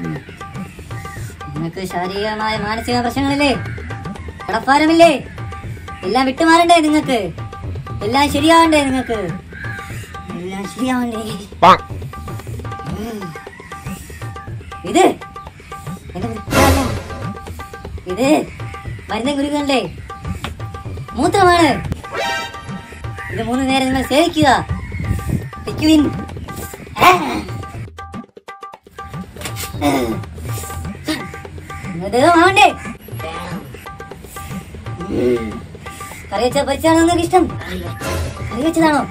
നിങ്ങൾക്ക് ശാരീരികമായ മാനസിക പ്രശ്നങ്ങളില്ലേ കടപ്പാരമില്ലേ എല്ലാം വിട്ടുമാറണ്ടേ നിങ്ങൾക്ക് എല്ലാം ശരിയാവണ്ടേ നിങ്ങൾക്ക് എല്ലാം ശരിയാവണ്ടേ ഉം. ഇത് എന്റെ വൃത്തിയല്ല. ഇത് മരുന്ന് ഗുരുക്കളുടെ മൂത്രമാണ് ഇത് മൂന്ന് നേരം നിങ്ങൾ സേവിക്കുക പിക്കുവിൻ ആവണ്ടേ കറി വെച്ച പൊരിച്ചാണോ നിങ്ങൾക്ക് ഇഷ്ടം കറി വെച്ചതാണോ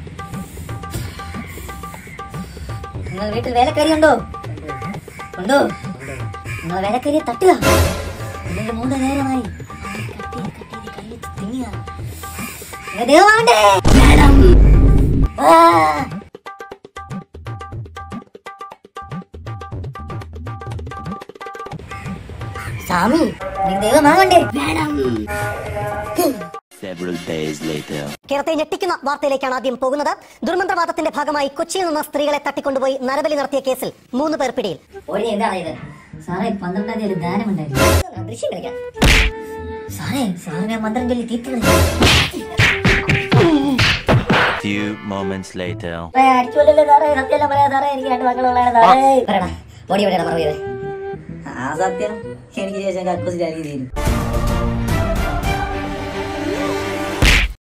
നിങ്ങൾ വീട്ടിൽ വേലക്കറി ഉണ്ടോ ഉണ്ടോ നിങ്ങൾ വേലക്കരിയെ തട്ടുക എന്നിട്ട് മൂന്ന് നേരമായി കട്ട് ചെയ്ത് കട്ട് ചെയ്ത് കറി വെച്ച് തിന്നുക നിങ്ങൾ ദൈവമാവണ്ടേ വേണം ആ സ്വാമി നിങ്ങൾ ദൈവമാവണ്ടേ വേണം Several days later. കേരളത്തെ ഞെട്ടിക്കുന്ന വാർത്തയിലേക്കാണ് ആദ്യം പോകുന്നത് ദുർമന്ത്രവാദത്തിന്റെ ഭാഗമായി കൊച്ചിയിൽ നിന്ന് സ്ത്രീകളെ തട്ടിക്കൊണ്ടുപോയി നരബലി നടത്തിയ കേസിൽ മൂന്ന് പേർ പിടിയിൽ ഓടി എന്താണ് ഇത് സാറേ പന്ത്രണ്ടാം തീയതി ഒരു ഗാനമുണ്ടായിരുന്നു ദൃശ്യം കളിക്കാം സാറേ സാറിനെ മന്ത്രം ചൊല്ലി തീർത്തുകളി Few moments later. അടിച്ചുകൊല്ലല്ലേ സാറേ സത്യമല്ല പറയാ സാറേ എനിക്ക് രണ്ട് മക്കളുള്ളതാണ് സാറേ പറയടാ ഓടി എവിടെയാണ് മറവിയത് ആ സത്യം എനിക്ക് ശേഷം കക്കൂസിലായിരിക്കും തീരും